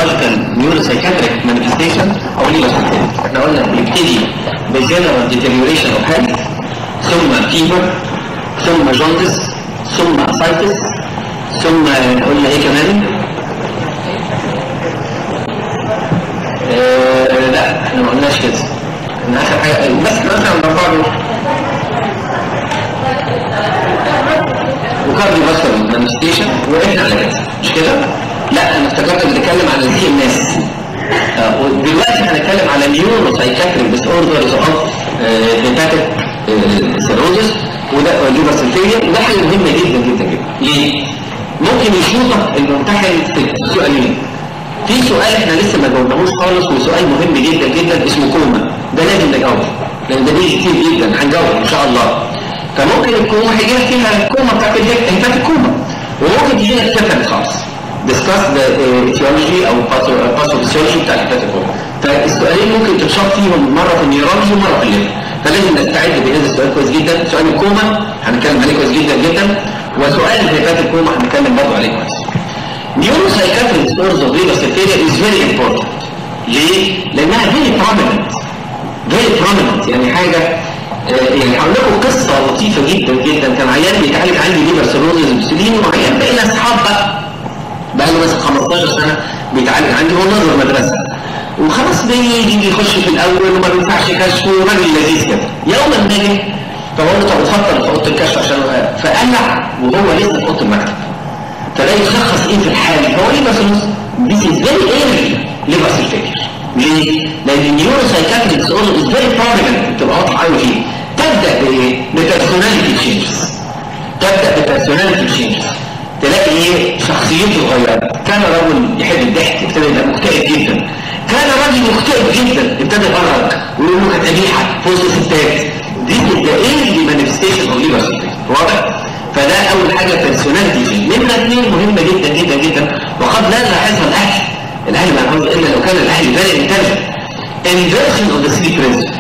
neurological neuropsychiatric manifestation او ليه احنا قلنا بيبتدي بجنرال deterioration of health ثم fever ثم jaundice ثم ascites ثم قلنا ايه كمان آه لا احنا ما قلناش كده ان اخر حاجه بس مثلا نرفع له وكارديو فاسكولار مانيفستيشن واحنا على كده مش كده؟ لا انا افتكرت بنتكلم على الدي ام اس ودلوقتي هنتكلم على نيورو سايكاتريك ديس اوردرز اوف هيباتيك سيروزس وده ليفر سيلفيريا وده حاجه مهمه جدا جدا جدا ليه؟ ممكن يشوفك الممتحن في سؤالين في سؤال احنا لسه ما جاوبناهوش خالص وسؤال مهم جدا جدا اسمه كوما ده لازم نجاوبه لان ده بيجي كتير جدا هنجاوبه ان شاء الله فممكن الكوما هيجي لك فيها الكوما بتاعت الهيبات الكوما وممكن تجي لك سيبريت خالص ديسكاس ذا ايتيولوجي او باثوفيسيولوجي بتاع الهيبات الكوما فالسؤالين ممكن تتشاف فيهم مره في النيورولوجي ومره في الليفر فلازم نستعد بهذا السؤال كويس جدا سؤال الكوما هنتكلم عليه كويس جدا جدا وسؤال الهيبات الكوما هنتكلم برضه عليه كويس neuropsychiatric disorders of liver septaria is very important ليه؟ لأنها very prominent very prominent يعني حاجة آه يعني هقول لكم قصة لطيفة جدا جدا كان عيان بيتعالج عندي ليفر سيروزز بسلين وعيان بقينا أصحاب بقى بقى له مثلا 15 سنة بيتعالج عندي هو نظر مدرسة وخلاص بيجي يخش في الأول وما بينفعش كشف وراجل لذيذ كده يوما ما جه فقلت طب اتفضل في أوضة الكشف عشان فقلع وهو لسه في أوضة المكتب فده يشخص ايه في الحالة هو ليه بس this is very early liver cell failure ليه؟ لأن النيورو سايكاتريك ديسوردر is very prominent بتبقى واضحة قوي فيه تبدأ بإيه؟ ببيرسوناليتي تشينجز تبدأ ببيرسوناليتي تشينجز تلاقي ايه؟ شخصيته اتغيرت كان رجل يحب الضحك ابتدى يبقى مكتئب جدا كان راجل مكتئب جدا ابتدى يغرق ويقول له كانت قبيحة في وسط الستات دي the early manifestation of liver cell failure واضح؟ فده اول حاجة بيرسوناليتي فيه نمرة اثنين مهمة جدا جدا جدا وقد لا يلاحظها الاهل الاهل ما يعرفوش الا لو كان الاهل فيري انتلجنت inversion of the sleep rhythm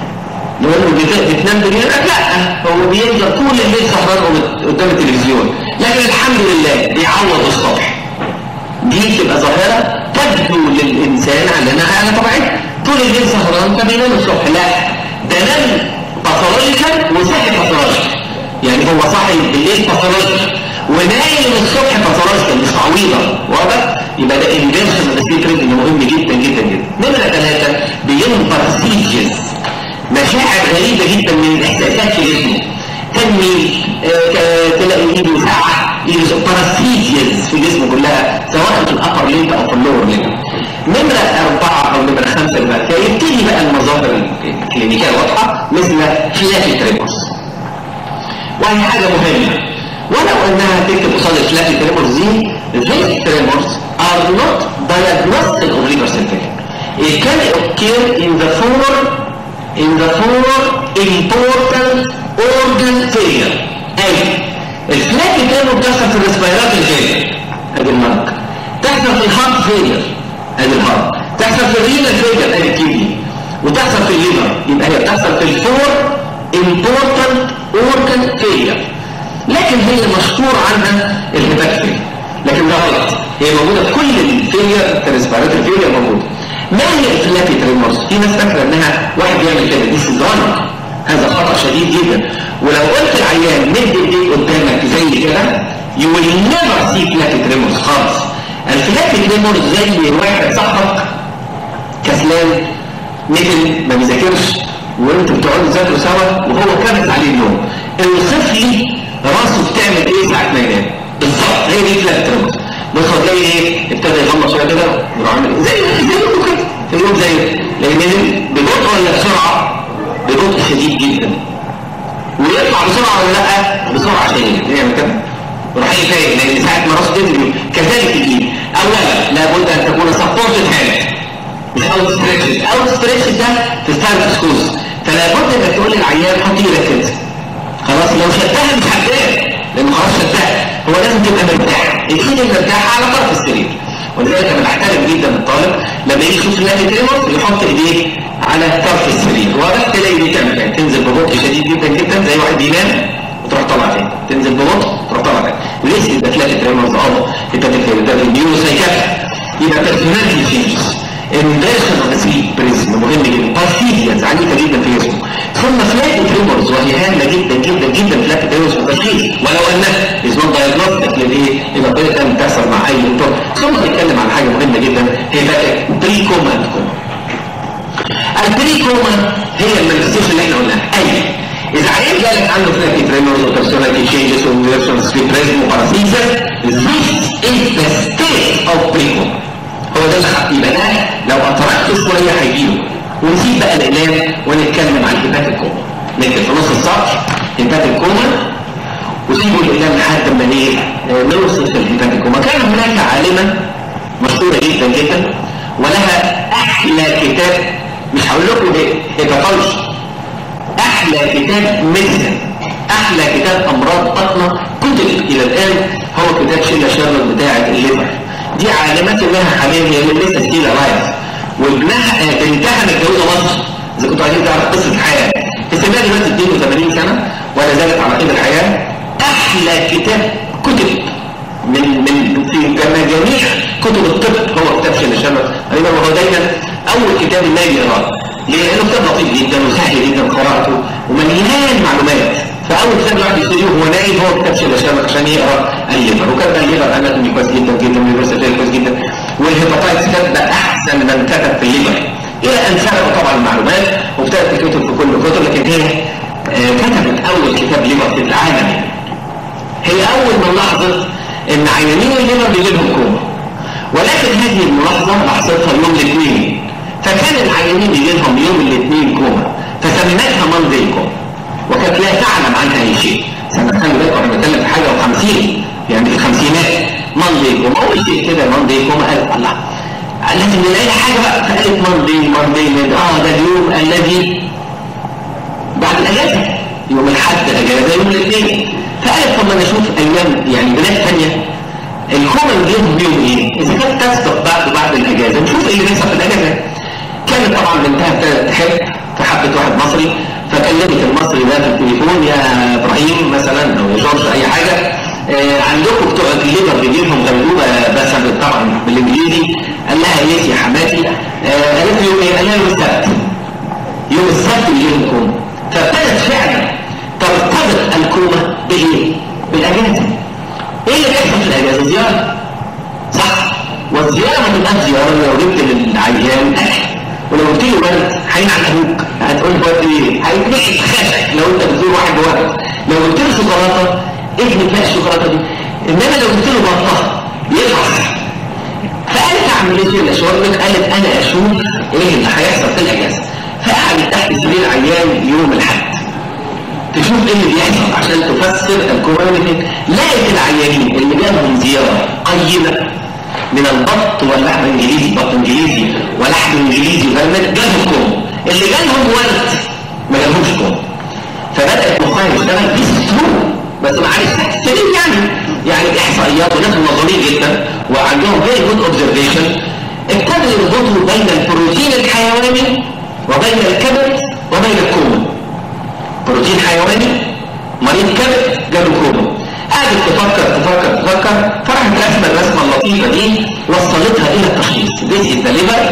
لو انه بتنام بالليل لا هو بيفضل طول الليل سهران قدام التلفزيون لكن الحمد لله بيعوض الصبح دي بتبقى ظاهرة تبدو للإنسان على انها حاجة طبيعية طول الليل سهران فبينام الصبح لا ده نام باثولوجيكال وصحي باثولوجيكال يعني هو صاحي بالليل باثولوجيكال ونايم الصبح باثولوجيكال مش تعويضه واضح يبقى ده انفيرشن اوف ذا مهم جدا جدا جدا نمره ثلاثه بينبر سيجز مشاعر غريبه جدا من الاحساسات في جسمه تنميل آه تلاقي ايده ساعه ايده باراسيجز في جسمه كلها سواء في الابر لينك او في اللور لينك نمرة أربعة أو نمرة خمسة اللي بعد كده يبتدي بقى المظاهر الكلينيكية واضحة مثل فلافي تريمورز وهي حاجة مهمة ولو أنها تكتب قصاد الفلافي تريمورز دي these tremors are not diagnostic of liver cell failure. It can occur in the four in the four important organ failure. أي الفلافي تريمور بتحصل في الريسبيرات الفيلير ادي المرض تحصل في الهارت فيلير ادي الهارت تحصل في الرينال فيلير ادي الكيدني وتحصل في الليفر يبقى هي بتحصل في الفور important organ failure لكن هي مشهور عنها الهيبات فيلير لكن ده غلط هي موجودة في كل الفيلير الريسبيرات الفيلير موجودة ما هي الفلافي تريمورز في ناس فاكره انها واحد بيعمل كده دي سيزون هذا خطأ شديد جدا ولو قلت العيان مد ايديك قدامك زي كده you will never see flappy tremors خالص الفلافي تريمورز زي واحد صاحبك كسلان نزل ما بيذاكرش وانتوا بتقعدوا تذاكروا سوا وهو كبس عليه النوم اوصف لي راسه بتعمل ايه ساعه ما ينام بالظبط هي دي فلافي تريمورز بص هتلاقي ايه ابتدى يغمض شويه كده ويروح عامل زي زي ما كده في اليوم زي لان نزل ببطء ولا بسرعه ببطء شديد جدا ويطلع بسرعه ولا لا بسرعه شديده يعمل كده وراح يفايق لان ساعه ما راسه تنزل كذلك الايد اولا لابد ان تكون سبورتد هاند مش اوت ستريتش اوت ستريتش ده في ستايل سكوز فلا بد انك تقول للعيان حط ايدك كده خلاص لو شدها مش هتضايق لانه خلاص شدها هو لازم تبقى مرتاح الايد المرتاحه على طرف السرير ولذلك انا بحترم جدا الطالب لما يجي يشوف النادي تريمر يحط ايديه على طرف السرير واضح تلاقي دي تعمل كده تنزل ببطء شديد جدا جدا زي واحد بينام وتروح طالع تاني تنزل ببطء وتروح طالع تاني ليس اذا تلاقي تريمرز اه انت ده النيورو سايكاتري يبقى personality changes inversion of the sleep prism مهم جدا parthesians عنيفة جدا في جسمه ثم فلاك تريمورز وهي هامة جدا جدا جدا فلاك تريمورز في التشخيص ولو انها is not diagnostic للايه؟ يبقى بدأت ان تحصل مع اي دكتور ثم نتكلم عن حاجة مهمة جدا هي فلاك بري كوما اند كوما البري كوما هي المانيفستيشن اللي احنا قلناها اي اذا عيل جالك عنده فلاك تريمورز وبيرسوناليتي تشينجز وانفيرشن سليب بريزم وباراسيزر this is the state of pre coma هو ده اللي يبقى ده لو اطرقته شويه هيجيله ونسيب بقى الاقلام ونتكلم عن هبات الكوما نكتب في نص السطر هبات الكوما وسيبوا الاقلام لحد ما ايه نوصل في الهبات الكوما كان هناك عالمه مشهوره جدا جدا ولها احلى كتاب مش هقول لكم ايه هيباتولوجي احلى كتاب ميديسن احلى كتاب امراض بطنه كتب الى الان هو كتاب شيلا شارلوت بتاعه الليفر دي عالمات انها حاليا هي اللي لسه ستيل لايف وابنها بنتها متجوزه مصر اذا كنتوا عايزين تعرفوا قصه الحياه اسمها دلوقتي 82 سنه ولا زالت على قيد الحياه احلى كتاب كتب من من في جميع كتب الطب هو كتاب شيلا شارلوت وهو دايما اول كتاب الناس يقراه لانه كتاب لطيف جدا وسهل جدا قراءته ومليان معلومات فاول كتاب الواحد يشتريه وهو نايم هو كتاب شيلا شامك عشان يقرا الليفر وكتب الليفر اناتومي كويس جدا جدا ويونيفرسيتي كويس جدا والهيباتايتس كتب احسن من كتب في الليفر الى ان سرقوا طبعا المعلومات وابتدت تكتب في كل الكتب لكن هي آه كتبت اول كتاب ليفر في العالم هي اول من لاحظت ان عيانين الليفر بيجي لهم كوما ولكن هذه الملاحظه لاحظتها يوم الاثنين فكان العيانين بيجي لهم يوم الاثنين كوما فسميناها ماندي كوما وكانت لا تعلم عنها اي شيء سنة خلي بالكم احنا بنتكلم في حاجة و50 يعني في الخمسينات ماندي كوما اول شيء كده ماندي كوما قالت الله لازم نلاقي حاجة بقى فقالت ماندي ماندي اه ده اليوم الذي بعد الاجازة يوم الاحد اجازة يوم الاثنين فقالت طب ما نشوف ايام يعني بلاد ثانية الكوما بيهم يوم ايه؟ اذا كانت تسبق بعد بعد الاجازة نشوف ايه اللي بيحصل في الاجازة كانت طبعا بنتها ابتدت تحب فحبت واحد مصري فكلمت المصري ده في التليفون يا ابراهيم مثلا او جورج اي حاجه آه عندكم بتوع الليبر بيجي لهم غلبوبه بس طبعا بالانجليزي قال لها يس يا حماتي آه قالت له يوم ايه؟ قال لها يوم السبت يوم السبت بيجي لهم كوما فابتدت فعلا ترتبط الكوما بايه؟ بالاجازه ايه اللي بيحصل في الاجازه؟ زياره صح والزياره ما تبقاش زياره لو جبت للعيان اكل ولو قلت له برد هينعل ابوك هتقول برد ايه؟ هيتنحت خشك لو انت بتزور واحد بورد لو قلت له شوكولاته ابني بقى الشوكولاته دي انما لو قلت له بطه يفرح فقالت اعمل ايه في الاشوار قالت انا اشوف ايه اللي هيحصل في الاجازه فقعدت تحت سرير عيان يوم الاحد تشوف ايه اللي بيحصل عشان تفسر الكورونا لقيت العيانين اللي جالهم زياره قيمه من البط واللحم الانجليزي بط انجليزي ولحم انجليزي وغلمات جالهم كوم اللي جالهم ورد ما جالهمش كوم فبدات مخها يشتغل بيسترو بس معلش تحت السرير يعني يعني احصائيات وناس منظمين جدا وعندهم فيري جود اوبزرفيشن ابتدوا يربطوا بين البروتين الحيواني وبين الكبد وبين الكوم بروتين حيواني مريض كبد جاله كوما قعدت تفكر تفكر تفكر فراحت رسمه الرسمه اللطيفه دي وصلتها الى التشخيص this is the liver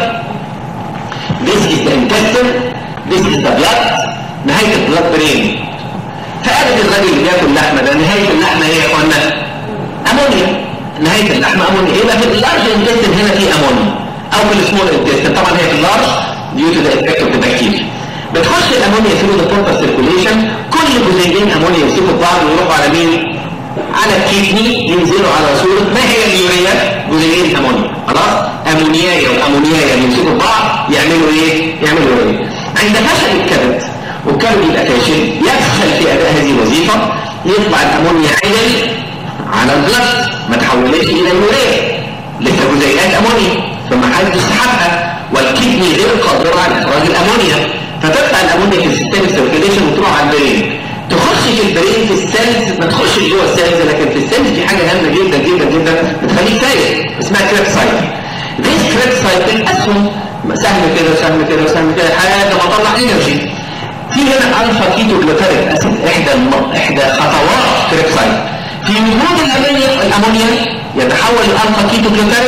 this is the intestine this is the blood نهايه البلاد برين فقالت الراجل اللي بياكل لحمه ده نهايه اللحمه ايه يا اخوانا؟ امونيا نهايه اللحمه امونيا يبقى في اللارج انتستين هنا في امونيا او في السمول انتستين طبعا هي في اللارج due to the effect of the bacteria بتخش الامونيا ثرو ذا بورتال سيركوليشن كل جزيئين امونيا يمسكوا في بعض ويروحوا على مين؟ على الكيدني ينزلوا على صورة ما هي اليوريا؟ جزيئين امونيا خلاص؟ امونيايا وامونيايا يمسكوا في بعض يعملوا ايه؟ يعملوا يوريا عند فشل الكبد والكبد يبقى فاشل يفشل في اداء هذه الوظيفه يطلع الامونيا عدل على البلد ما تحولش الى اليوريا لسه جزيئات امونيا ثم حدث سحبها والكدني غير قادره على اخراج الامونيا فتطلع الامونيا في السيستم سيركيليشن وتروح على البرين تخش في البرين في السيلز ما تخشش جوه السيلز لكن في السيلز في حاجه هامه جدا جدا جدا بتخليك فايق اسمها كريب سايكل ذيس كريب سايكل اسهم سهم كده وسهم كده وسهم كده لحد ما اطلع انرجي في هنا الفا كيتو جلوتاريك اسيد احدى الم... احدى خطوات كريب سايكل في وجود الامونيا الامونيا يتحول الالفا كيتو جلوتاريك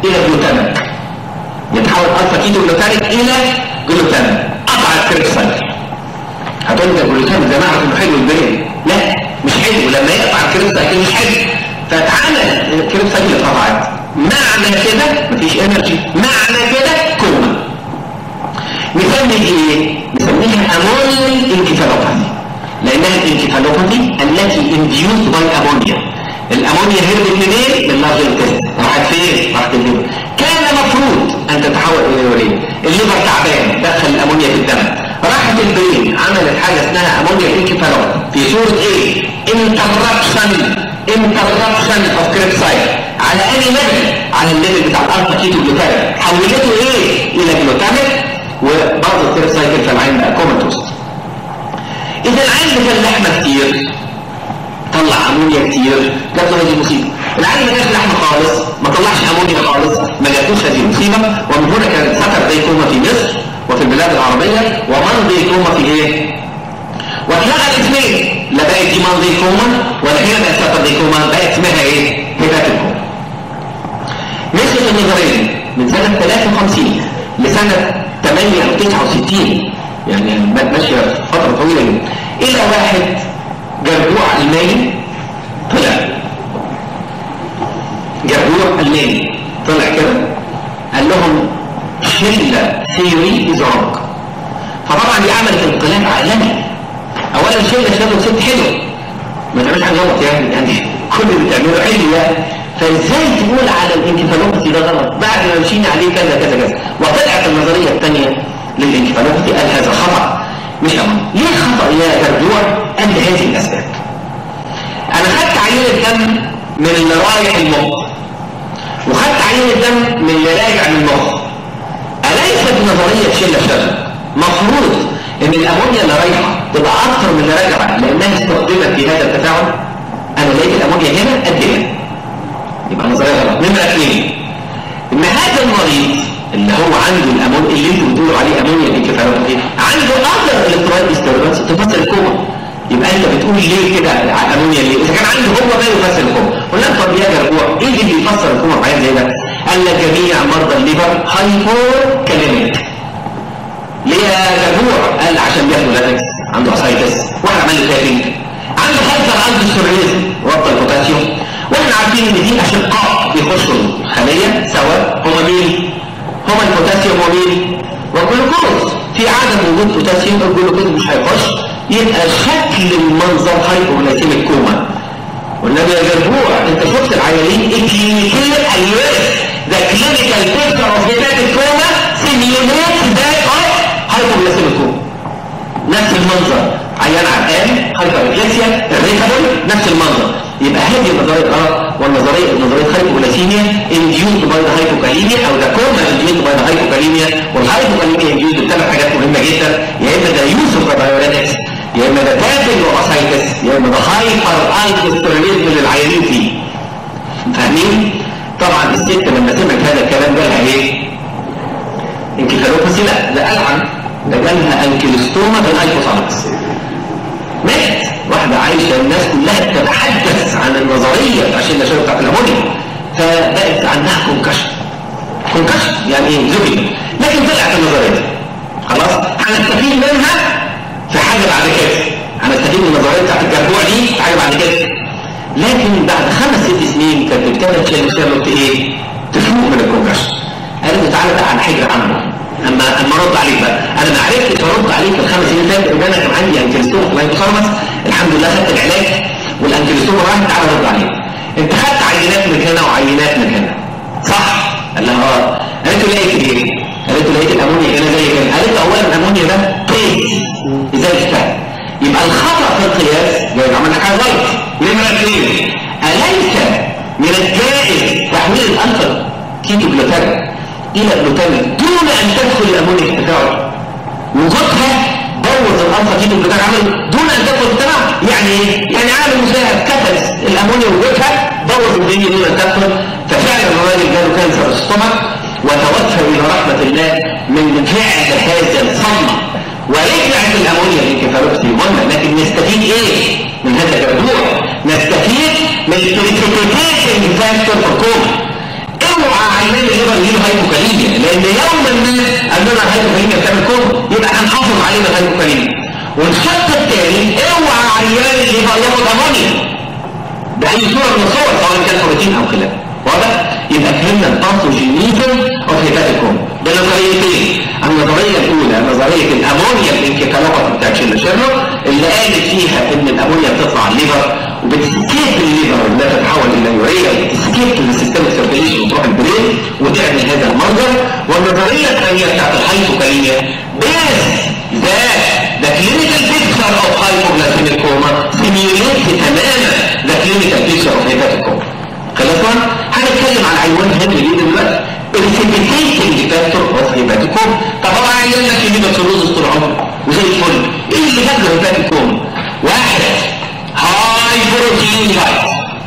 الى جلوتاميك يتحول الفا كيتو جلوتاميك الى جلوتاميك قطع الكريب سايكل هتقول لي ده جلوتاميك ده نعرف انه حلو البرين لا مش حلو لما يقطع الكريب سايكل مش حلو فتعالى الكريب سايكل اتقطعت معنى كده مفيش انرجي معنى كده كوما نسمي ايه؟ نسميها امونيال انكفالوباثي لانها الانكفالوباثي التي induced by ammonia الامونيا هربت منين؟ من لارج انتست راحت فين؟ راحت الليفر كان مفروض ان تتحول الى يورين الليفر تعبان دخل الامونيا في الدم راحت البرين عملت حاجه اسمها امونيا انكفالوباثي في صوره ايه؟ انتربشن انتربشن اوف كريبسايت على اي ليفل على الليفل بتاع الالفا كيتو جلوتاميك حولته ايه؟ الى جلوتاميك وبعض الكريب سايكل فالعين بقى كوماتوس اذا العين كان لحمه كتير طلع امونيا كتير جات له هذه المصيبه العين ما كانش لحمه خالص ما طلعش امونيا خالص ما جاتوش هذه المصيبه ومن هنا كانت سكر زي كوما في مصر وفي البلاد العربيه ومنضي كوما في ايه؟ واتلغى الاثنين لا بقت دي منضي كوما ولا هنا بقت سكر زي كوما بقت اسمها ايه؟ هبات الكوما نسبه النظريه من سنه 53 لسنه 8 او 69 يعني ماشيه فتره طويله جدا الى واحد جربوع الماني طلع جربوع الماني طلع كده قال لهم شله ثيوري از رونج فطبعا دي عملت انقلاب عالمي اولا شله شله ست حلوه ما تعملش حاجه غلط يعني يعني كل اللي بتعمله حلو يعني فازاي تقول على الانكفالوباثي ده غلط بعد ما مشينا عليه كذا كذا كذا وطلعت النظريه الثانيه للانكفالوباثي قال هذا خطا مش امر ليه خطا يا جردوع قال لهذه الاسباب انا خدت عينه دم من اللي رايح المخ وخدت عينه دم من اللي راجع من المخ اليست نظريه شله شله مفروض ان الامونيا اللي رايحه تبقى اكثر من اللي راجعه لانها استخدمت في هذا التفاعل انا لقيت الامونيا هنا قد هنا يبقى نظريه غلط نمره اثنين ان هذا المريض اللي هو عنده الامون اللي انتوا بتقولوا عليه امونيا انكفالوباثي عنده اكثر الكترونات ديستربنس تفصل الكوما يبقى انت بتقول ليه كده على امونيا ليه اذا كان عنده هو ما يفصل الكوما قلنا طب يا جربوع ايه اللي بيفسر الكوما معايا زي ده قال لك جميع مرضى الليفر هايبور كاليميك ليه يا جربوع قال عشان بياخدوا لاتكس عنده اسايتس واحد عمل له تابينج عنده هايبر عنده سوريزم ربط البوتاسيوم واحنا عارفين ان دي اشقاء بيخشوا الخليه سوا هما مين هما البوتاسيوم ومين والجلوكوز في عدم وجود بوتاسيوم الجلوكوز مش هيخش يبقى شكل المنظر هايبوغلايسيميك كوما والنبي يا جربوع انت شفت العيانين الكلينيكيه ايوه ذا كلينيكال بيكتشر اوف هيباتيك كوما سيميوليت ذات اوف هايبوغلايسيميك كوما نفس المنظر عيان عرقان هايبرجليسيا الريكابل نفس المنظر يبقى هذه النظريه غلط والنظريه نظريه هايبوغلاسيميا انديوز باي ذا هايبوكاليميا او ذا كوما انديوز باي ذا هايبوكاليميا والهايبوكاليميا انديوز بثلاث حاجات مهمه جدا يا اما ده يوز اوف بايوريتكس يا اما ده تابل واسايتس يا اما ده هايبر الكستروليزم اللي العيانين فيه فاهمين؟ طبعا الست لما سمعت هذا الكلام جالها ايه؟ انكفالوباسي لا ده ألعن ده جالها انكيلوستوما بالهايبوثالامس مات واحدة عايشة الناس كلها تتحدث عن النظرية عشان النشاط بتاعت الأمونيا فبقت عندها كونكشن كونكشن يعني ايه زوجي لكن طلعت النظرية دي خلاص هنستفيد منها في حاجة بعد كده هنستفيد من النظرية بتاعت الجربوع دي في حاجة بعد كده لكن بعد خمس ست سنين كانت بتكلم شيء شيرلوك ايه تفوق من الكونكشن قالت له تعالى بقى انا حجر عنه اما اما ارد عليك بقى انا ما عرفتش ارد عليك في الخمس سنين اللي فاتت انا كان عندي انكلستوم في الهايبوثالامس الحمد لله خدت العلاج والانكلستوم راحت تعالى رد عليك انت خدت عينات من هنا وعينات من هنا صح قال لها اه قالت له لقيت ايه قالت له لقيت الامونيا هنا زي كده قالت له اولا الامونيا ده قيس ازاي تفهم يبقى الخطا في القياس جاي عمل حاجه غلط نمره اثنين اليس من الجائز تحويل الالفا كيتو جلوتامين الى جلوتامين دون ان تدخل الامونيا في التفاعل وجودها بوظ الالفا كيتو جلوتامين عمل دون ان تدخل في التفاعل يعني ايه؟ يعني عامل مساعد كتل الامونيا وجودها بوظ الدنيا دون ان تدخل ففعلا الراجل جاله كانسر الستومك وتوفى الى رحمه الله من فعل هذا الصدمه ورجعت الامونيا للكفالوبسي قلنا لكن نستفيد ايه من هذا الموضوع نستفيد من البريسيبيتيشن فاكتور في الكوما اوعى عيان الليفر يجيله هايبوكاليميا لان يوما ما قال لنا الهايبوكاليميا بتعمل كوم يبقى هنحافظ عليه من الهايبوكاليميا والشق الثاني اوعى عيان الليفر ياخد امونيا باي صوره من الصور سواء كان بروتين او خلاف واضح؟ يبقى فهمنا الباثوجينيزم اوف هيباتيكوم بنظريتين النظريه الاولى نظريه الامونيا الانكفالوباثي بتاعت شيل شيرلو اللي قالت فيها ان الامونيا بتطلع الليفر وبتسكيب الليفر انها تتحول الى يوريا وبتسكيب للسيستم سيركيليشن وتروح البرين وتعمل هذا المنظر والنظريه الثانيه بتاعت الهايبوكاليميا بيز ذات ذا كلينيكال بيكتشر اوف هايبوغلاسيميك كوما سيميوليت تماما ذا كلينيكال بيكتشر اوف هيباتيك كوما خلاص هنتكلم عن عنوان هام جدا دلوقتي السيميتيتنج فاكتور اوف هيباتيك كوما طب هو عيان لك يجيب سيروزس طول عمره وزي الفل ايه اللي جاب له هيباتيك كوما واحد هاي بروتين دايت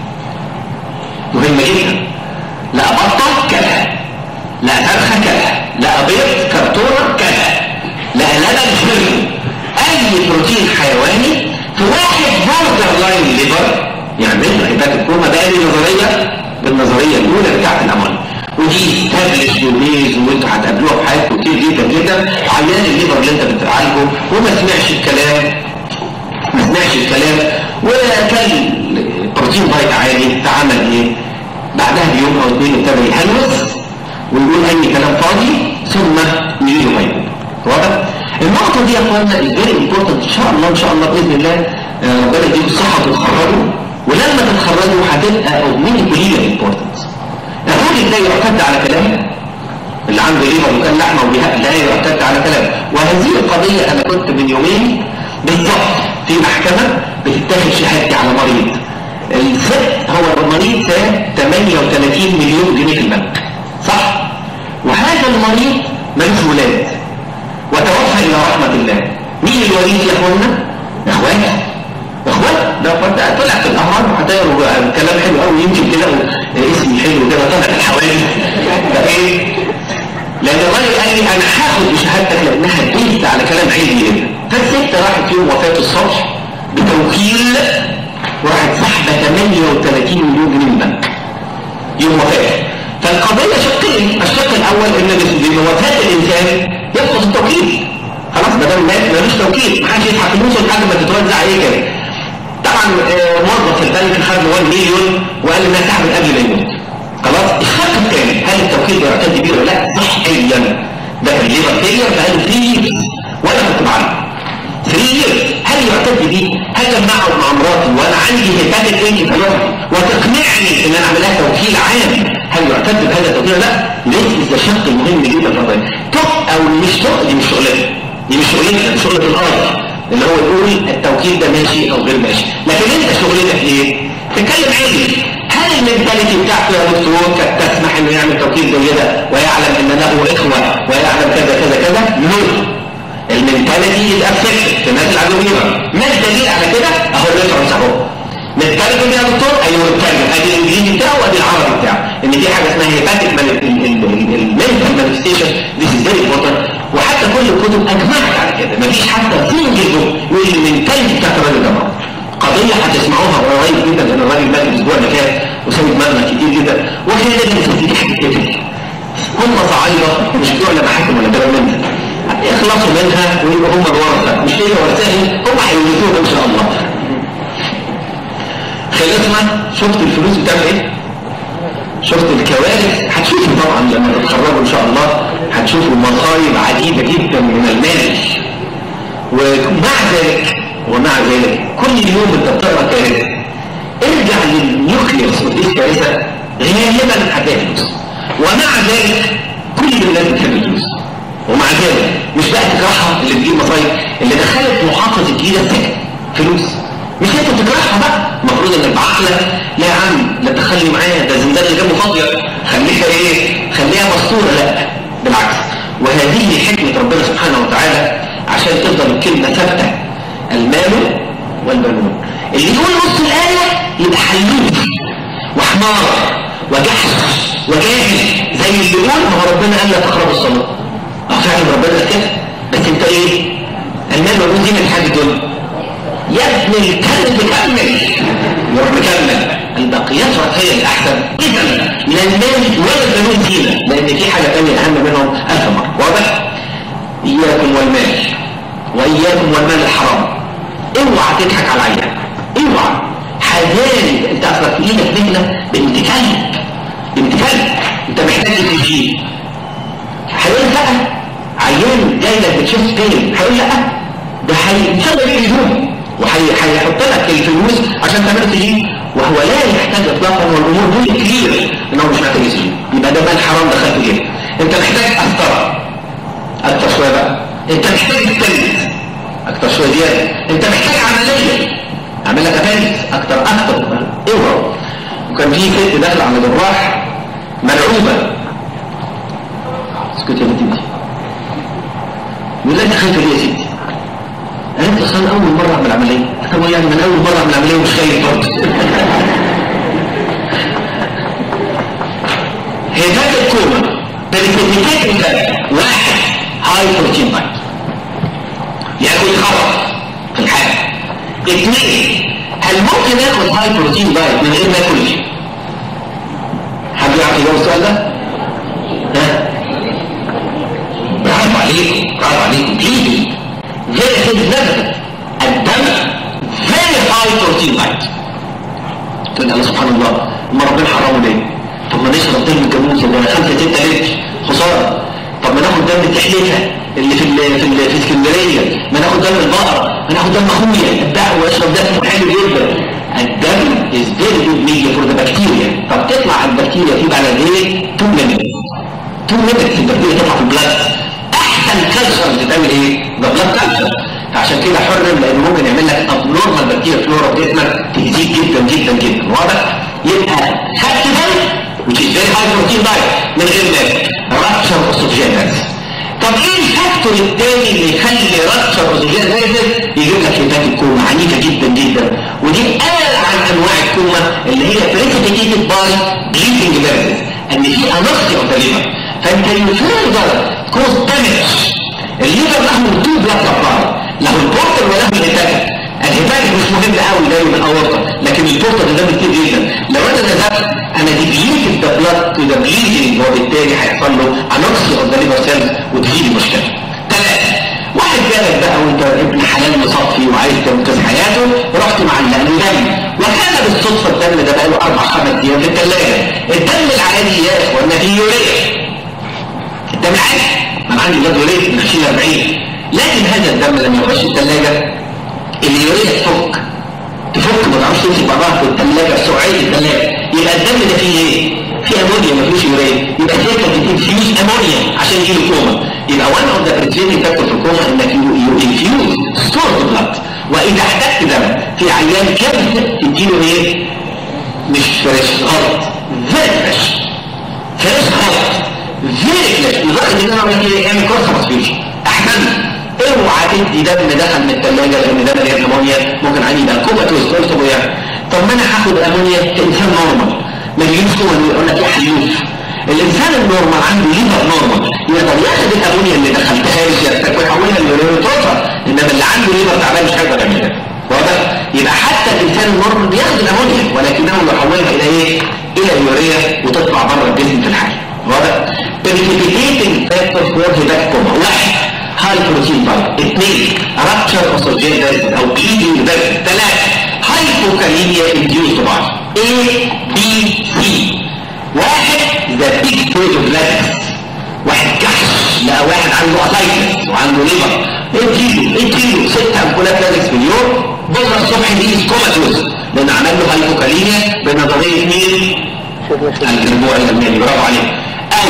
مهمه جدا لا بطه كذا لا فرخه كذا لا بيض كرتونه كذا لا لبن شرب اي بروتين حيواني في واحد بوردر لاين ليفر يعمل له هيباتيك كوما ده دي نظريه بالنظريه الاولى بتاعت الامونيا ودي ستابلش وبيز وانتوا هتقابلوها في حياتكم كتير جدا جدا عيان الليفر اللي انت بتعالجه وما سمعش الكلام ما سمعش الكلام وكان بروتين بايت عالي فعمل ايه؟ بعدها بيوم او اثنين ابتدى يهلوس ويقول اي كلام فاضي ثم يجي له واضح؟ النقطة دي يا اخوانا فيري امبورتنت ان شاء الله ان شاء الله باذن الله آه، ربنا يديكم الصحة وتتخرجوا ولما تتخرجوا هتبقى اوبنيكولية امبورتنت الراجل ده يعتد على كلامه اللي عنده ليفر وكان لحمه وبيها لا يعتد على كلامه وهذه القضية انا كنت من يومين بالضبط في محكمة بتتاخد شهادتي على مريض الست هو المريض ده 38 مليون جنيه في البنك صح وهذا المريض ملوش ولاد وتوفى الى رحمة الله مين الوليد يا اخوانا اخوانا اخوان ده فرد طلع في الاهرام وهتقروا كلام حلو قوي يمكن كده اسمي حلو كده طلع في الحوالي فايه لان الراجل قال لي انا هاخد بشهادتك لانها بيت على كلام علمي جدا فالست راحت يوم وفاه الصبح بتوكيل وراحت سحبه 38 مليون جنيه من البنك يوم وفاته فالقضيه شقين الشق الاول ان بوفاه الانسان يسقط التوكيل خلاص ما دام مات ملوش توكيل محدش يدفع فلوسه لحد ما تتوزع ايه كده طبعا آه، موظف في البنك خد له 1 مليون وقال انها سحبت قبل ما يموت خلاص الشق الثاني هل التوكيل ده يعتد بيه ولا لا صحيا ده كان ليبر فيلير بقاله 3 ييرز وانا كنت بعرف 3 ييرز هل يعتد بيه هل جمعه مع مراتي وانا عندي هيباتيك انكفالوباثي وتقنعني ان انا اعمل لها توكيل عام هل يعتد بهذا التوكيل ولا لا ليس ده شق مهم جدا في القضيه تق او مش تق دي مش شغلتنا دي مش شغلتنا دي شغله الارض اللي هو يقول التوكيل ده ماشي او غير ماشي لكن انت شغلتك ايه تتكلم عادي هل المنتاليتي بتاعته يا دكتور كانت تسمح انه يعمل توكيل زي ده ويعلم ان له اخوه ويعلم كذا كذا كذا نو المنتاليتي از افكتد في الناس العدويه ما الدليل على كده اهو الريفرنس اهو نتكلم يا دكتور ايوه نتكلم ادي الانجليزي بتاعه وادي العربي بتاعه ان في حاجه اسمها هيباتيك المنتال مانيفستيشن ذيس از فيري امبورتنت وحتى كل الكتب اجمعت على كده مفيش حتى سنجل بوك يقول المنتاليتي بتاعت الراجل ده مرض. قضيه هتسمعوها قريب جدا لان الراجل مات الاسبوع اللي فات وسوي مبنى كتير جدا وكان لازم يستفيد حاجه كده هم صعايده مش بتوع لا محاكم ولا كلام من ده يخلصوا منها ويبقوا هم الورثه مش هي ورثاهم هم هيورثوها ان شاء الله خلصنا شفت الفلوس بتعمل ايه شفت الكوارث هتشوفوا طبعا لما تتخرجوا ان شاء الله هتشوفوا مصايب عديده جدا من المال ومع ذلك ومع ذلك كل يوم انت بتقرا كارثه ارجع للنيوكليوس ودي كارثه غالبا هتلاقي فلوس ومع ذلك كل الناس بتحب الفلوس ومع ذلك مش بقى تكرهها اللي بتجيب مصايب اللي دخلت محافظه الجديده السجن فلوس مش انت بتكرهها بقى المفروض انك بعقلك لا يا عم لا تخلي معايا ده زندان اللي جنبه فاضيه خليها ايه خليها مستوره لا بالعكس وهذه حكمه ربنا سبحانه وتعالى عشان تفضل الكلمه ثابته المال والبنون اللي يقول نص الايه يبقى حلوف وحمار وجحش وجاهل زي اللي يقول ما هو ربنا قال لا تقربوا الصلاه اه فعلا ربنا قال كده بس انت ايه المال والبنون دي من حاجه دول يا ابن الكلب كمل يروح مكمل يبقى قياسها هي الاحسن اذا من المال ولا البنون زينه لان في حاجه ثانيه اهم منهم الف مره واضح اياكم والمال واياكم والمال الحرام اوعى تضحك على العيان اوعى حذاري انت اصلا في ايدك مهنه بنت كلب بنت كلب انت محتاج تجيب هيقول لا عيان جاي لك بتشوف فين هيقول لا ده هيشغل الهدوم وهيحط لك الفلوس عشان تعمل تجيب وهو لا يحتاج اطلاقا والامور دي كلير ان هو مش محتاج يجيب يبقى ده مال حرام دخلت فيه انت محتاج قسطره اكتر شويه بقى انت محتاج التلت اكتر شويه زياده انت محتاج عمليه اعمل لك ابندكس اكتر اكتر اوعى وكان في ست داخله على جراح مرعوبه اسكت يا بنتي يقول لك خايفه ليه يا ستي قالت اصل انا اول مره اعمل عمليه طب يعني من اول مره اعمل عمليه مش خايف برضه هيبات الكوما بالكوميتات مثال واحد هاي بروتين دايت ياكل خرف في الحاجه اثنين هل ممكن اخد هاي بروتين دايت من غير ما اكل شيء؟ حد يعرف يجاوب السؤال ده؟ ها؟ برافو عليكم برافو عليكم بليز very good level الدم very high protein diet تقول الله سبحان الله ما ربنا حرامه ليه طب ما نشرب دم الجاموسه ده 5 6 لتر خساره طب ما ناخد دم التحليفه اللي في ال في ال في اسكندريه ما ناخد دم البقره ما ناخد دم اخويا اتباع واشرب دم حلو جدا الدم is very good media for the bacteria طب تطلع البكتيريا في بعد قد ايه 2 minutes 2 minutes البكتيريا تطلع في البلاد احسن كالشر بتعمل ايه ده بلاد كالشر عشان كده حرم لان ممكن يعمل لك ابنورمال بكتيريا فلورا في جسمك تزيد جدا جدا جدا واضح يبقى خدت بالك which is very high protein diet من غير ما رابشر اوسوجينز طب ايه الفاكتور الثاني اللي يخلي رابشر اوسوجينز يجيب لك هيبات كوما عنيفه جدا جدا ودي اقل عن انواع الكوما اللي هي بريسيبيتيتد باي بليدنج فيرسز ان في انرسي اوف ذا ليفر فانت يفضل كوز دامج الليفر له تو بلاد سبلاي له البورتر وله الهيباتيك الهيباتيك مش مهم قوي زي من الاورطه لكن البورتر ده كتير جدا لو انا نزلت انا ديبليتد ذا بلاد تو ذا بليدنج وبالتالي هيحصل له انوكسي اوف ذا ليفر سيلز وتجيلي مشكله ثلاثه واحد جالك بقى وانت ابن حلال مصفي وعايز تنقذ حياته رحت معلق له دم وكان بالصدفه الدم ده بقى له اربع خمس ايام في الثلاجه الدم العادي يا اخوانا فيه يوريا الدم العادي انا عندي ولاد يوريا من 20 40 لكن هذا الدم لما يخش الثلاجه اليوريا تفك تفك ما تعرفش تمسك بعضها في الثلاجه في سرعيه الثلاجه يبقى الدم ده فيه ايه؟ فيه امونيا ما فيهوش يوريا يبقى فيه كانت انفيوز امونيا عشان يجيب الكوما يبقى وان اوف ذا بريتريتنج فاكتور في الكوما انك يو انفيوز ستور بلاد واذا احتجت دم في عيان كبد تديله ايه؟ مش فريش غلط فيري فريش فريش غلط فيري فريش لدرجه ان انا اقول لك ايه اعمل كورس ترانسفيوجن احسن اوعى تدي دم دخل من الثلاجه لان ده مليان امونيا ممكن عندي يبقى كوماتوز قلت له يعني طب ما انا هاخد امونيا كانسان نورمال ما بيجيبش كوما يقول لك يا حيوف الانسان النورمال عنده ليفر نورمال يقدر ياخد الامونيا اللي دخلتها له سيادتك ويحولها ليوريتروفا انما اللي عنده ليفر تعبان مش هيقدر يعمل كده واضح يبقى حتى الانسان النورمال بياخد الامونيا ولكنه يحولها الى ايه الى اليوريا وتطلع بره الجسم في الحال واضح precipitating factor for هيباتكوما واحد هاي بروتين دايت اثنين رابتشر اوسوجين او بليدنج فيرس ثلاثه هايبوكاليميا انديوز باي A B C واحد ذا بيج بروز اوف واحد كحش لقى واحد عنده اسايتس وعنده ليفر اديله اديله ست امبولات لازكس في اليوم بكره الصبح دي كوماتوز لان عمل له هايبوكاليميا بنظريه مين؟ الاسبوع الالماني برافو عليك او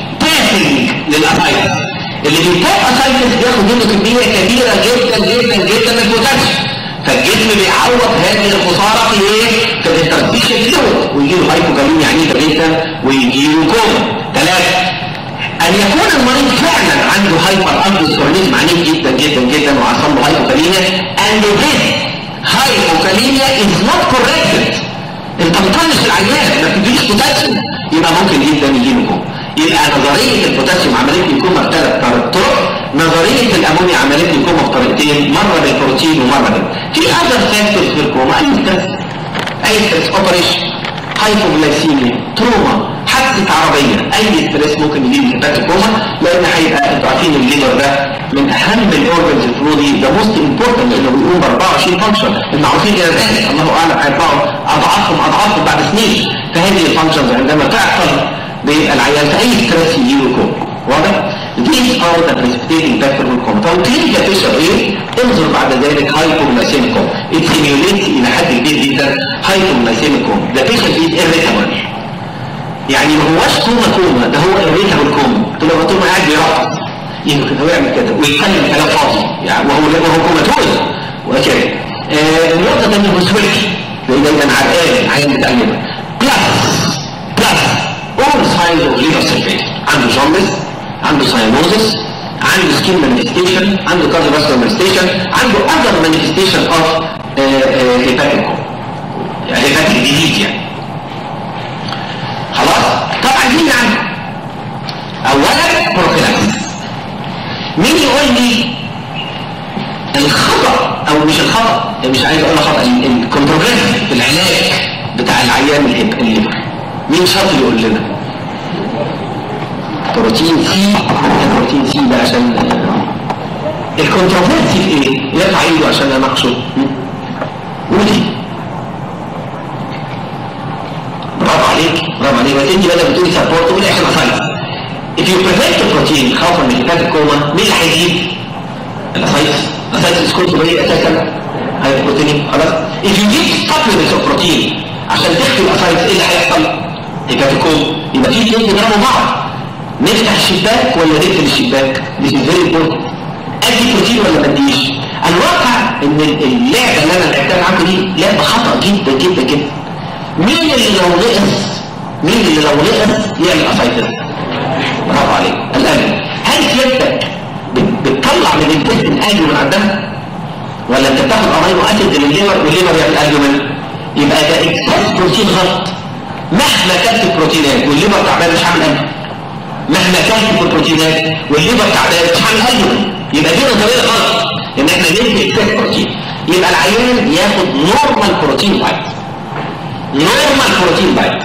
باسنج للاسايتس اللي بيتاب اسايتس بياخد منه كميه كبيره جدا جدا جدا من البوتاسيوم فالجسم بيعوض هذه الخساره في ايه؟ في الانتربيشن فلويد ويجي له هايبوكاليميا عنيفه جدا ويجي له كوما ثلاثه ان يكون المريض فعلا عنده هايبر اندوسترونيزم عنيف جدا جدا جدا وحصل له هايبوكاليميا and this هايبوكاليميا is not corrected انت مطنش العيان ما بتديش بوتاسيوم يبقى ممكن جدا يجي له كوما يبقى نظريه البوتاسيوم عملت لي كوما بثلاث طرق نظريه الامونيا عملت لي كوما بطريقتين مره بالبروتين ومره بال في اذر فاكتورز في الكوما اي ستريس اي ستريس اوبريشن هايبوغلايسيميا تروما حادثه عربيه اي ستريس ممكن يجيب هيباتيك كوما لان هيبقى انتوا عارفين الليفر ده من اهم الاورجنز في البودي ده موست امبورتنت لانه بيقوم ب 24 فانكشن المعروفين الى ذلك الله اعلم هيطلعوا اضعافهم اضعافهم بعد سنين فهذه الفانكشنز عندما تعطل بيبقى العيان في اي ستريس يجيله كوما واضح؟ These are the precipitating factor for coma. فالكلينيكال تشرب ايه؟ انظر بعد ذلك hypoglycemic coma. It simulates الى حد كبير جدا hypoglycemic coma. The patient is irritable. يعني ما هوش كوما كوما ده هو irritable coma. قلت له طول ما قاعد بيرقص يمكن هو يعمل كده ويتكلم كلام فاضي يعني وهو وهو كوماتوز وكده. آه النقطة الثانية هو سويلكي لأن دايما عرقان عين بتاع الليفر. بلس بلس all signs of liver sulfate عنده جوندس عنده ساينوزس عنده سكين مانيفستيشن عنده كارديوفاسكولار مانيفستيشن عنده اذر مانيفستيشن اوف هيباتيك هيباتيك ديزيز يعني خلاص طب عايزين نعمل اولا بروفيلاكسس مين يقول لي الخطا او مش الخطا مش عايز اقول خطا الكونتروفيرسي في العلاج بتاع العيان الليفر مين شاطر يقول لنا بروتين سي بروتين سي ده عشان الكونتروفيرسي في ايه؟ يرفع ايده عشان اناقشه قولي برافو عليك برافو عليك بس انت بدل بتقولي سبورت قولي عشان اسايتس if you prevent البروتين خوفا من هيبات الكوما مين اللي هيجيب؟ الاسايتس الاسايتس كله ايه اساسا؟ هاي بروتين خلاص if you give supplements of protein عشان تخفي الاسايتس ايه اللي هيحصل؟ هيبات الكوما يبقى في اثنين بيضربوا بعض نفتح الشباك ولا نقفل الشباك دي فيري امبورتنت ادي بروتين ولا ما اديش الواقع ان اللعبه اللي انا لعبتها معاكم دي لعبه خطا جدا جدا جدا مين اللي لو نقص مين اللي لو نقص يعمل اسايتس برافو عليك الان هل سيادتك بتطلع من الجسم اجل من عندها ولا انت بتاخد امينو اسيد للليفر والليفر يعمل الجمن يبقى ده اكسس بروتين غلط مهما كانت البروتينات والليفر تعبان مش هعمل اجل مهما كانت البروتينات والليفر تعبان مش هعمل اجل يبقى دي نظريه غلط ان احنا ندي اكسس بروتين يبقى العيان ياخد نورمال بروتين دايت نورمال بروتين دايت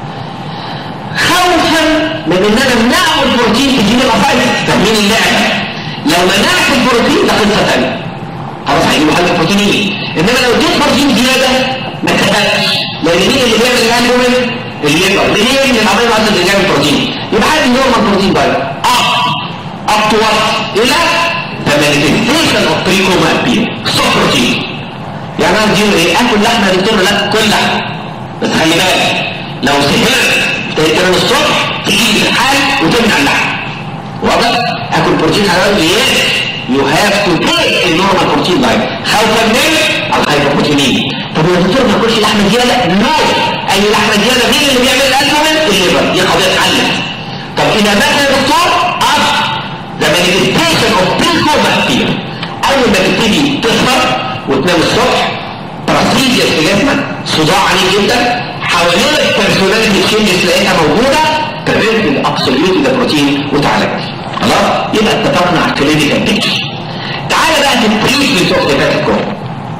خوفا من ان انا امنعه البروتين تجيب الافايل فاهمين اللعبه لو منعت البروتين ده قصه ثانيه خلاص هيجيبوا حاجه بروتينيه انما لو اديت بروتين زياده ما استفادش لان مين اللي بيعمل الالبومين الليفر مين هي اللي عمال اسيد اللي بيعمل بروتين يبقى عادي نورمال بروتين دايت اب اب تو وات الى the manifestation of pre-coma appear stop protein يعني انا اديله ايه اكل لحمه يا دكتور لا كل لحمه بس خلي بالك لو سهرت تنام الصبح تجيب الحال وتمنع اللحم واضح اكل بروتين حلويات ليه يو هاف تو تيك النورمال بروتين دايت خوفا من الهايبوبروتينين طب يا دكتور ما اكلش لحمه زياده نو اي لحمه زياده مين اللي بيعمل الالبومين الليفر دي قضيه اتعلم طب اذا مات يا دكتور اب ذا مانيفستيشن اوف بريكوما فيها اول ما تبتدي تسهر وتنام الصبح باراسيزيا في جسمك صداع عنيف جدا حوالين البيرسوناليتي تشينجز لقيتها موجوده تبرد الابسوليوت ذا بروتين وتعالج خلاص يبقى اتفقنا على الكلينيكال بيكتشر تعالى بقى في التريتمنت اوف هيباتيك كوما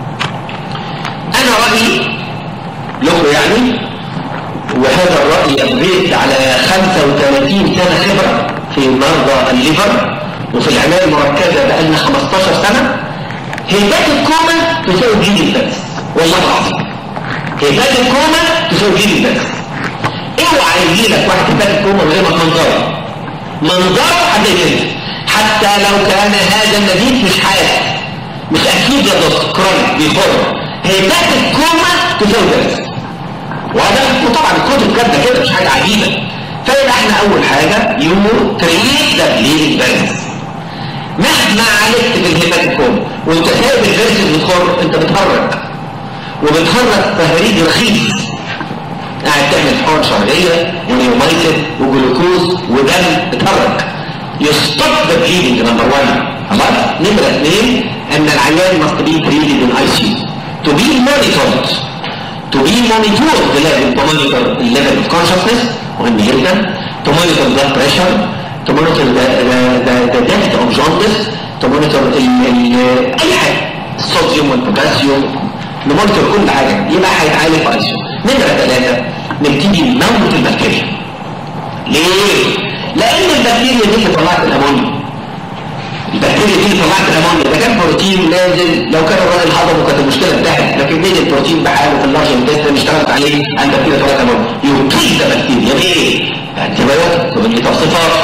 انا رايي له يعني وهذا الراي يبنيت على 35 سنه خبره في مرضى الليفر وفي العنايه المركزه بقى لنا 15 سنه هيباتيك كوما تساوي جيل البس والله العظيم هيبات الكوما تساوي جيل بس اوعى يجي لك واحد هيبات الكوما من غير ما منظره منظره هتجد حتى لو كان هذا النزيف مش حاد مش اكيد يا دكتور كرونيك بيخر هيبات الكوما تساوي بس واضح وطبعا الكتب كاتبه كده مش حاجه عجيبه فيبقى احنا اول حاجه يو تريد ذا بليدنج فيرس مهما عالجت في الهيبات الكوما وانت سايب الفيرس بتخر انت بتهرج وبتهرج تهريج رخيص قاعد تعمل حقن شهرية ونيومايسيد وجلوكوز ودم بتهرج يستوب ذا بليدنج نمبر 1 خلاص نمرة اثنين ان العيان must be treated in ICU to be monitored to be monitored the level to monitor the level of consciousness مهم جدا to monitor blood pressure to monitor the, the, the, the depth of jaundice to monitor ال, ال, اي حاجة الصوديوم والبوتاسيوم نمونيتور كل حاجة يبقى هيتعالج في ايسيو نمرة ثلاثة نبتدي نموت البكتيريا ليه؟ لان البكتيريا دي اللي طلعت الامونيا البكتيريا دي اللي طلعت الامونيا ده كان بروتين نازل لو كان الراجل هضمه كانت المشكله انتهت لكن مين البروتين بحاله في اللارج انتستين اشتغلت عليه البكتيريا طلعت الامونيا يوكيد ذا بكتيريا بايه؟ انتي بايوتيك تقول لي طب صفات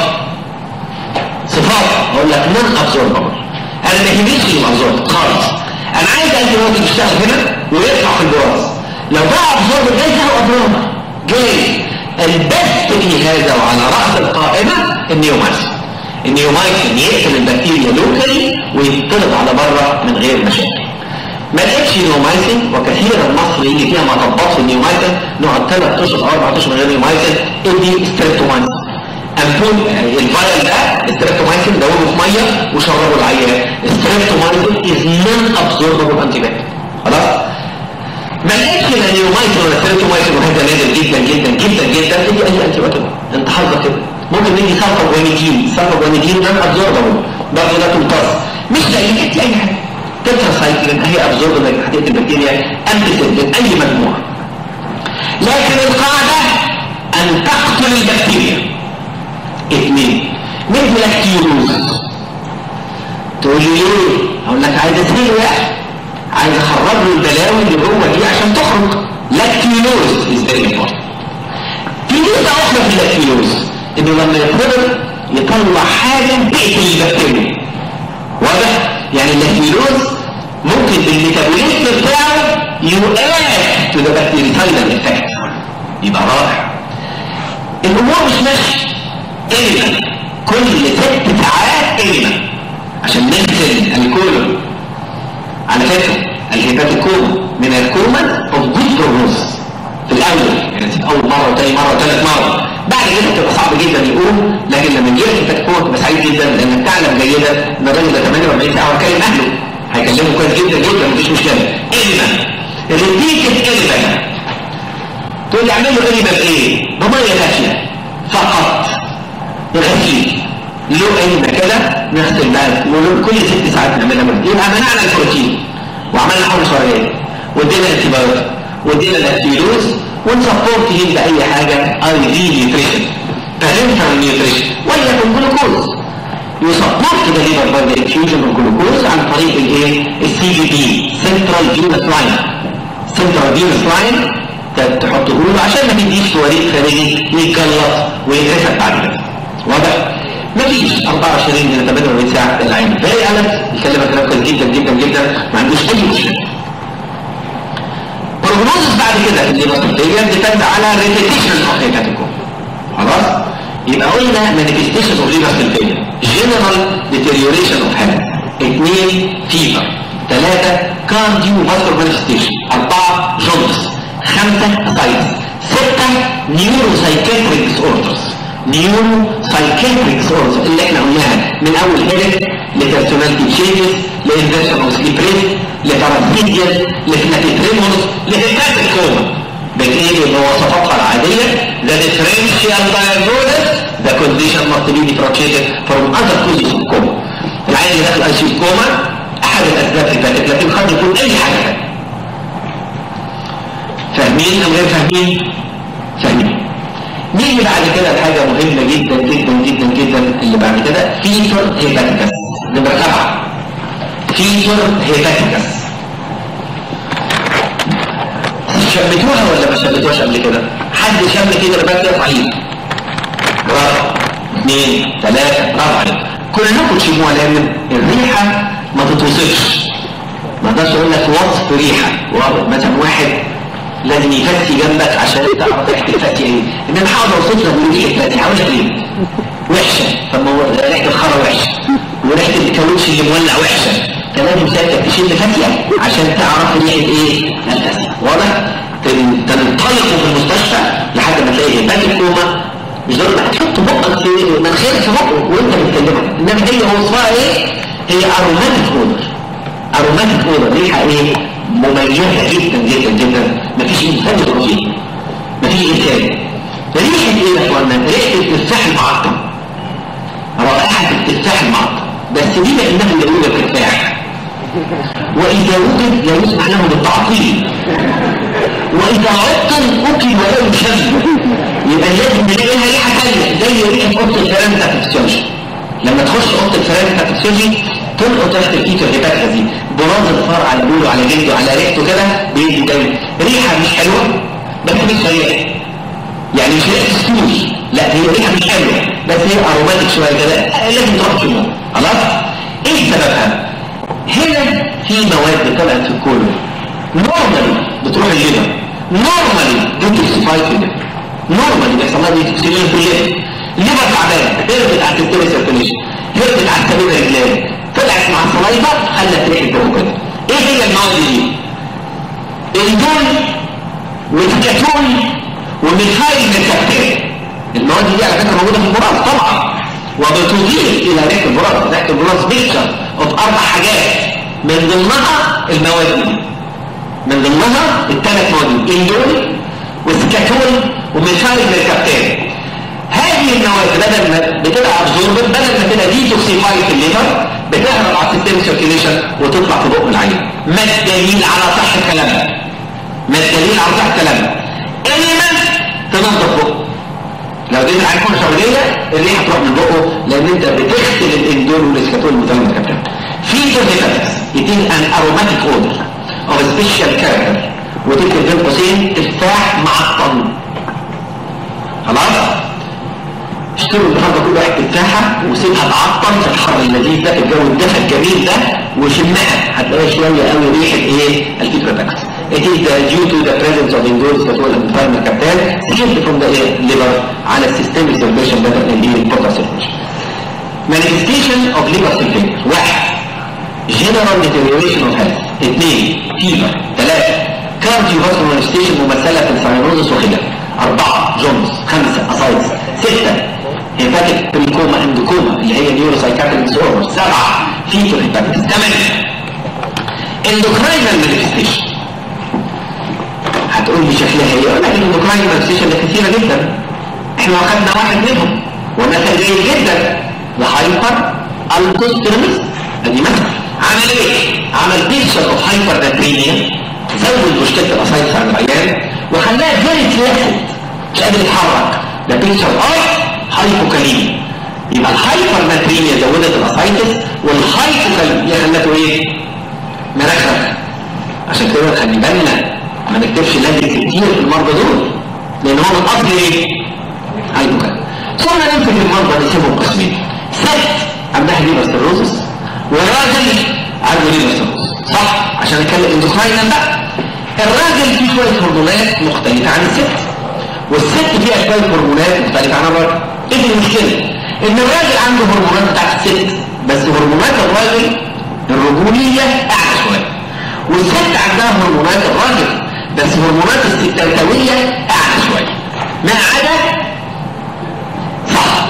صفات اقول لك نون ابزوربل انا ما يهمنيش الابزورب خالص انا عايز انتي بايوتيك يشتغل هنا ويطلع في الجواز لو بقى ابزورب جاي هو ابزورب جاي البث في هذا وعلى راس القائمه النيومايسين النيومايسين يقتل البكتيريا لوكالي ويطرد على بره من غير مشاكل ما لقيتش نيومايسين وكثيرا مصر يجي فيها مطبات في النيومايسين نقعد ثلاث اشهر او اربع اشهر من غير نيومايسين ادي ستريبتومايسين امبول الفايل ده ستريبتومايسين دوبه في ميه وشربه العيان ستريبتومايسين از نون ابزوربل انتي خلاص ما لقيتش لا نيومايسين ولا ستريبتومايسين وهذا نادر جدا جدا جدا جدا ادي اي انتي بايوتيك انت حظك كده ممكن ندي سلفا جوانيدين سلفا جوانيدين نون ابزوربل برضه ده تمتص مش لاقي اي حاجه تتراسايكلين هي ابزوربل هتقتل البكتيريا امبسل اي مجموعه لكن القاعده ان تقتل البكتيريا اثنين مثل لاكتيولوز تقول لي ليه؟ اقول لك عايز اسهل واحد عايز اخرج له البلاوي اللي جوه دي عشان تخرج لاكتيولوز از فيري امبورتنت في ميزه اخرى في اللاكتيولوز انه لما يتضرب يطلع حاجه تقتل البكتيريا واضح؟ يعني اللاكتيولوز ممكن بالميتابوليزم بتاعه يؤاد تو ذا بكتيريسايدال افكت يبقى رائع الامور مش ماشيه انيما كل ست ساعات انيما عشان نغسل الكولون على فكره الهيباتيكوما من الكوما اوف جود بروجنوز في الاول يعني في اول مره وثاني مره وثالث مره بعد كده بتبقى صعب جدا يقوم لكن لما يجي لك الهيباتيكوما تبقى سعيد جدا لانك تعلم جيدا ان الراجل ده 48 ساعه وهيكلم اهله هيكلمه كويس جدا جدا مفيش مشكله انيما ريبيتد انيما تقول لي اعمل له انيما بايه؟ بميه دافيه فقط غسيل له انيما كده نغسل بقى كل ست ساعات نعملها مرة يبقى منعنا البروتين وعملنا حمل شرعيه وادينا انتيبيوتيك وادينا الاكتيلوز ونسبورت هيل باي حاجه اي في نيوتريشن بارنتال نيوتريشن وليكن جلوكوز يسبورت ذا ليفر باي ذا انفيوجن اوف جلوكوز عن طريق الايه السي في بي سنترال فينس لاين سنترال فينس لاين تحطه له عشان ما تديش وريد خارجي يتجلط ويترفع بعد كده واضح مفيش 24 الى 48 ساعه العين باقي قلب يكلمك كلام كويس جدا جدا جدا ما عندوش اي مشكله بروجنوزس بعد كده اللي بكتيريا ديبند على ريبيتيشن اوف هيباتيكوم خلاص يبقى قلنا مانيفستيشن اوف ليفر سيلفيا جنرال ديتيريوريشن اوف هيلث اثنين فيفر ثلاثة كارديو فاسكولار مانيفستيشن أربعة جوندس خمسة سايتس ستة نيورو سايكاتريك ديس اوردرز نيورو سايكاتريك ديس اوردرز اللي احنا قلناها من اول هيلث لبيرسوناليتي تشينجز لانفيرشن اوف سليب ريت لباراسيديال لفلاتيتريمورز لهيباتيك كوما بتيجي بوصفاتها العادية the differential diagnosis the condition must be differentiated from other causes of coma العيان اللي داخل اي كوما احد الاسباب هيباتيك لكن قد يكون اي حاجة ثانيه فاهمين ام غير فاهمين؟ فاهمين نيجي بعد كده لحاجة مهمة جدا جدا جدا جدا اللي بعد كده فيتر هيباتيكس نمرة سبعة فيتر هيباتيكس شمتوها ولا ما شمتوهاش قبل كده حد شم كده بس صحيح برافو اثنين ثلاثة برافو عليك كلكم تشموها لان الريحة ما تتوصفش ما اقدرش اقول لك وصف ريحة مثلا واحد لازم يفتي جنبك عشان تعرف ريحة الفتي ايه ان انا هحاول اوصف لك ريحة الفتي هقول لك ليه وحشة طب ما هو ريحة الخرا وحشة وريحة الكاوتش اللي مولع وحشة فلازم ساعتك تشيل فاتية عشان تعرف ريحة ايه الفاتية واضح تنطلقوا في المستشفى لحد ما تلاقي هيبات الكوما مش ضروري هتحط بقك في مناخيرك في بقه وانت بتكلمها انما هي وصفها ايه هي اروماتيك اودر اروماتيك اودر ريحه ايه مميزه جدا جدا جدا مفيش انسان يضرب فيها مفيش انسان ريحه ايه يا اخوانا ريحه التفاح المعطر رائحه التفاح المعطر بس دي لانه يقول التفاح واذا وجد لا يسمح له بالتعطيل واذا عطل اكل ولا يشم يبقى لازم نلاقي لها ريحه ثانيه زي ريحه اوضه الفيران بتاعت الفسيولوجي لما تخش اوضه الفيران بتاعت الفسيولوجي تلقط تحت الايد الهيباتها دي براز الفار على بوله على جلده على ريحته كده بيجي دايما ريحه مش حلوه بس مش سيئه يعني مش ريحه ستوش لا هي ريحه مش حلوه بس هي اروماتيك شويه كده لازم تروح تشوفها خلاص ايه سببها هنا في مواد طلعت في الكولون نورمالي بتروح الليفر نورمالي ديتوكسيفايد في الليفر نورمالي بيحصل لها ديتوكسيفايد في الليفر الليفر تعبان هربت على السيستم سيركوليشن هربت على السبيل الرجلان طلعت مع الصلايفه خلت ريحه الدم كده ايه هي المواد دي؟ الدول والكتون وميثايل ميثاكتين المواد دي على فكره موجوده في البراز طبعا وبتضيف الى ريحه البراز ريحه البراز بيكتشر اوف اربع حاجات من ضمنها المواد دي من ضمنها الثلاث مواد اندول وسكاتول وميثايل ميثاكتين هذه المواد بدل ما بتبقى ابزوربت بدل ما تبقى ديتوكسيفايد في الليفر بتهرب على السيستم سيركيليشن وتطلع في بق العين ما الدليل على صحه كلامنا ما الدليل على صحه كلامنا اما تنظف بقه لو دي العين كل شغليه الريحه تروح من بقه لان انت بتغسل الاندول والاسكاتول المتلمه كابتن في هيباتكس يتم ان اروماتيك اودر او سبيشال كاركتر وتكتب بين قوسين تفاح معطل خلاص اشتروا النهارده كل واحد تفاحه وسيبها تعطل في الحر اللذيذ ده في الجو الدفى الجميل ده وشمها هتلاقي شويه قوي ريحه ايه الفيبروتاكس It is the, due to the presence of indoors that will environment capital sealed from the liver على systemic circulation better than the portal circulation. Manifestation of liver sulfate واحد general deterioration of health اثنين fever ثلاثة cardiovascular manifestation ممثلة في السيروزس وخلاف أربعة جونز خمسة أسايتس ستة هيباتيك بالكوما اندوكوما اللي هي نيوروسايكاتريك ديسوردر سبعة فيتو هيباتيكس ثمانية اندوكراينال مانيفستيشن هتقول لي شكلها ايه؟ اقول لك الاندوكراين مانيفستيشن كثيرة جدا احنا اخذنا واحد منهم ومثل جيد جدا الهايبر الكوسترمس ادي مثل عمل ايه؟ عمل بيكشر اوف هايبر ناترينيا زود مشكله الاسايتس عند العيان وخلاها فيري فليكسد مش قادر يتحرك ده بيكشر اوف هايبوكاليميا يبقى الهايبر ناترينيا زودت الاسايتس والهايبوكاليميا خلته ايه؟ مرخخ عشان كده خلي بالنا ما نكتبش لازم كتير في المرضى دول لان هو الاصل ايه؟ هايبوكاليميا ثم نمسك المرضى نسيبهم قسمين ست عندها ليبر سيروزس وراجل عنده ليبر سيروزس صح عشان نتكلم اندوكراينا بقى الراجل فيه شويه هرمونات مختلفه عن الست والست فيها شويه هرمونات مختلفه عن الراجل ايه المشكله ان الراجل عنده هرمونات بتاعت الست بس هرمونات الراجل الرجوليه اعلى شويه والست عندها هرمونات الراجل بس هرمونات الستاتويه اعلى شويه ما عدا صح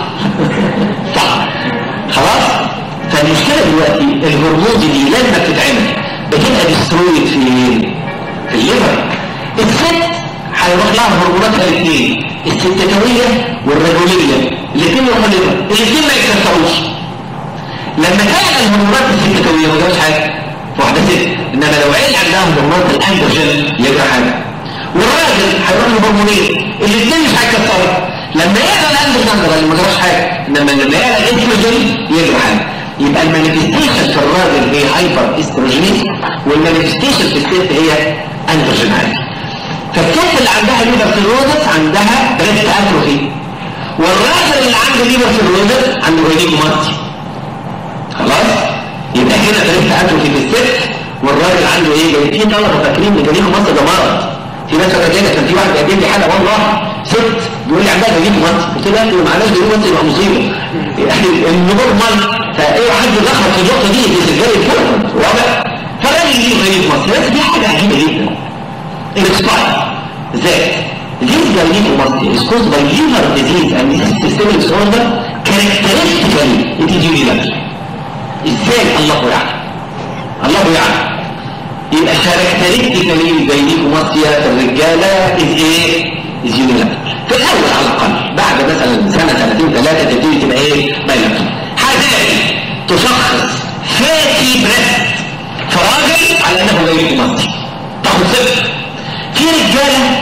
صح خلاص فالمشكله دلوقتي الهرمون دي لما بتتعمل بتبقى ديسترويد في في الليفر الست هيروح لها هرموناتها الاثنين الستاتويه والرجوليه الاثنين يروحوا الليفر الاثنين ما يتكسروش لما تعمل الهرمونات الستاتويه ما جراش حاجه في واحده ست انما لو عيل عندها هرمونات الاندروجين يجرى حاجه والراجل هيروح له هرمونين الاثنين مش هيكسروا لما يعلى الاندروجين اللي ما جراش حاجه انما لما يعلى الاستروجين يجرى حاجه يبقى المانيفستيشن في الراجل هي هايبر استروجينيز والمانيفستيشن في الست هي اندروجين عالي فالست اللي عندها ليبر سيروزس عندها بريست اتروفي والراجل اللي عنده ليبر سيروزس عنده جاينيكوماستي خلاص يبقى هنا بريست اتروفي في الست والراجل عنده ايه جاي في طلبه فاكرين ان جاينيكوماستي ده مرض في ناس فاكرين كان في واحد جايب لي حاله والله ست بيقول لي عندها جاينيكوماستي قلت له انت ما عندهاش جاينيكوماستي يبقى مصيبه يعني النورمال فاي حد دخل في النقطه دي دي سجل الفورم واضح فالراجل يجي جاينيكوماستي بس دي حاجه عجيبه جدا الاكسباير ذات This gynecomastia is caused by liver disease and this systemic disorder characteristically it is unilateral. ازاي الله يعلم الله يعلم يبقى characteristically الجينيكوماستيا في الرجالة is ايه؟ is unilateral. في الاول على الاقل بعد مثلا سنة سنتين ثلاثة تبتدي تبقى ايه؟ بايلاترال. هتلاقي تشخص فاتي بريست في راجل على انه جينيكوماستيا. تاخد صفر في رجالة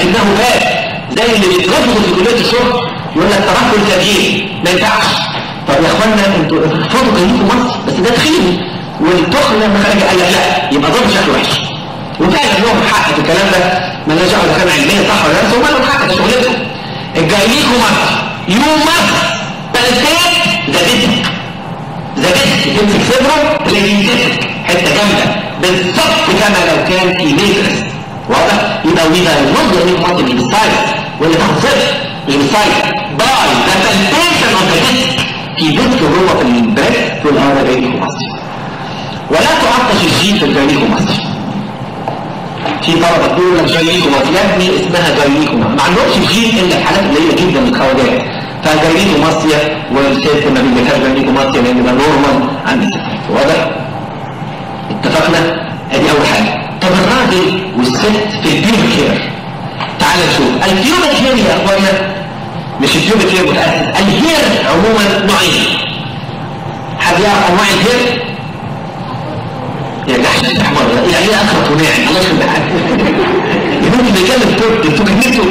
لكنه باب زي اللي بيترفضوا في كليه الشرطه يقول لك ترفض التغيير ما ينفعش طب يا اخوانا انتوا ارفضوا كلمه مصر بس ده تخيل والتخن لما خرج قال لك لا يبقى ضرب شكله وحش وفعلا لهم حق في الكلام ده ما لناش دعوه كان علميا صح ولا لا هم لهم حق ده شغلتهم الجايليكوا مصر يو مصر تلتات ذا ديسك ذا ديسك تمسك صدره تلاقي ديسك حته جامده بالظبط كما لو كان في ميترس واضح يبقى ويبقى النظر دي مصر مش بالسايز ولا تاخد صفر مش بالسايز باي ذا تلتيشن اوف ذا ديسك في ديسك جوه في البريد تقول اه ده جايليكوا مصر ولا تعطش الجين في الجايليكو مصر في طلبة تقول لك جايليكو مصر يا ابني اسمها جايليكو مصر ما عندهمش الجين الا الحالات قليلة جدا من الخواجات فجايليكو مصر والست ما بيجيبهاش جايليكو مصر لان ده نورمال عند الستات واضح؟ اتفقنا؟ ادي اول حاجة طب الراجل والست في البيوبك هير تعال نشوف البيوبك هير يا اخوانا مش البيوبك هير متأسس الهير عموما نوعين حد يعرف انواع الهير؟ يعني احسن احمر يعني ايه اخرط وناعم الله يخلي حاجه ممكن بيتكلم تركي انتوا كلمتوا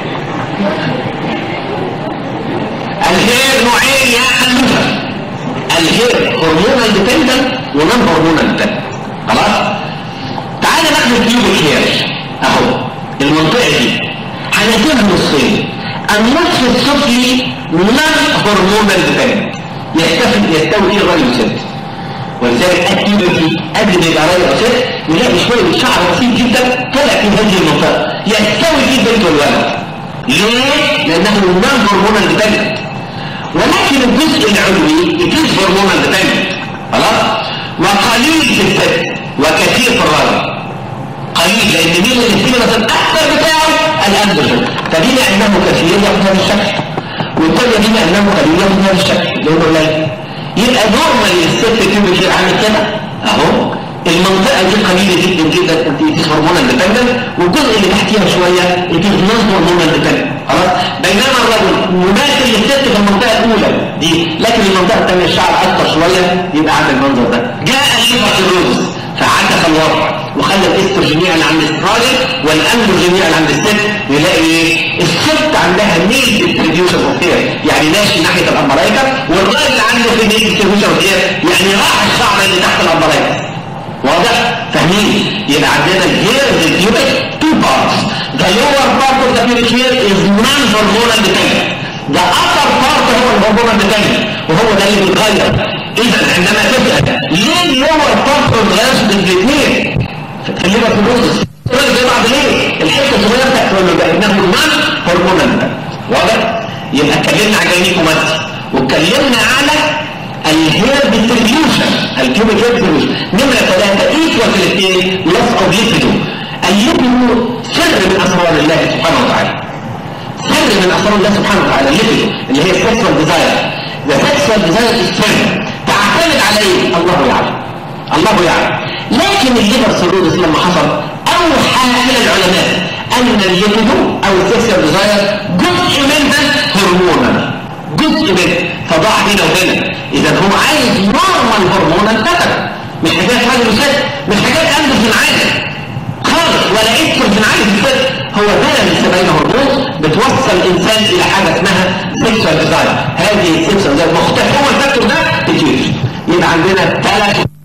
الهير نوعين يا خلوفه الهير هرمونال ديبندنت ونون هرمونال ديبندنت خلاص تعالى ناخد البيوبك هير اهو المنطقه دي هنقسمها نصين النصف السفلي نون هرمونال ديبندنت يستوي يستوي فيه الراجل والست ولذلك البيوبرتي قبل ما يبقى راجل او ست يلاقي شويه شعر بسيط جدا طلع في هذه المنطقه يستوي فيه البنت والولد ليه؟ لانه نون هرمونال ديبندنت ولكن الجزء العلوي يجوز هرمونال ديبندنت خلاص؟ وقليل في الست وكثير في الراجل قليل لان مين اللي فيه مثلا اكثر بتاعه الاندروجين فدي لانه كثير ياخذ هذا الشكل والثانيه دي لانه قليل ياخذ هذا الشكل اللي هو قليل يبقى نورمال الست تبقى كده عامل كده اهو المنطقة دي قليلة جدا جدا انت هرمونال ديبندنت والجزء اللي تحتيها شوية انت نون هرمونال ديبندنت خلاص بينما الرجل مماثل للست في المنطقة الأولى دي لكن المنطقة الثانية الشعر أكثر شوية يبقى عامل المنظر ده جاء الليفر الروز فعكس الوضع وخلى الاستروجينية اللي عند الراجل والاندروجينية اللي عند الست يلاقي ايه؟ الست عندها ميل ديستريبيوشن اوف يعني ماشي ناحية الامبرايكر والراجل عنده في ميل ديستريبيوشن اوف يعني راح الشعر اللي تحت الامبرايكر واضح؟ فاهمين؟ يبقى عندنا الهير البيوبك تو بارتس The lower part of the pubic hair is non-hormonal dependent The upper part هو الهرمونال dependent وهو ده اللي بيتغير إذا عندما تسأل ليه اللور بارت ما بيتغيرش بالاثنين؟ الليبر فلوسس الراجل زي بعض ليه؟ الحته الصغيره بتاعت الراجل ده انها هرمون هرمونال واضح؟ يبقى اتكلمنا على جاينيكوماتي واتكلمنا على الهير ديستريبيوشن الكيوبيك هير ديستريبيوشن نمره ثلاثه ايكوال في الاثنين لوس اوف ليبيدو الليبيدو سر من اسرار الله سبحانه وتعالى سر من اسرار الله سبحانه وتعالى الليبيدو اللي هي السكسوال ديزاير ذا سكسوال ديزاير سر تعتمد عليه الله يعلم الله يعلم لكن الليبر سيروزس لما حصل اوحى الى العلماء ان الليبيدو او السكسوال ديزاير جزء منها هرمونال جزء منه فضاع هنا وهنا اذا هو عايز نورمال هرمونال باترن مش حكايه راجل وست مش حكايه اندروجين عادي خالص ولا استروجين عادي في الست هو بالانس بين هرمون بتوصل الانسان الى حاجه اسمها سيكشوال ديزاير هذه السيكشوال ديزاير مختلف هو الفاكتور ده كتير يبقى عندنا ثلاث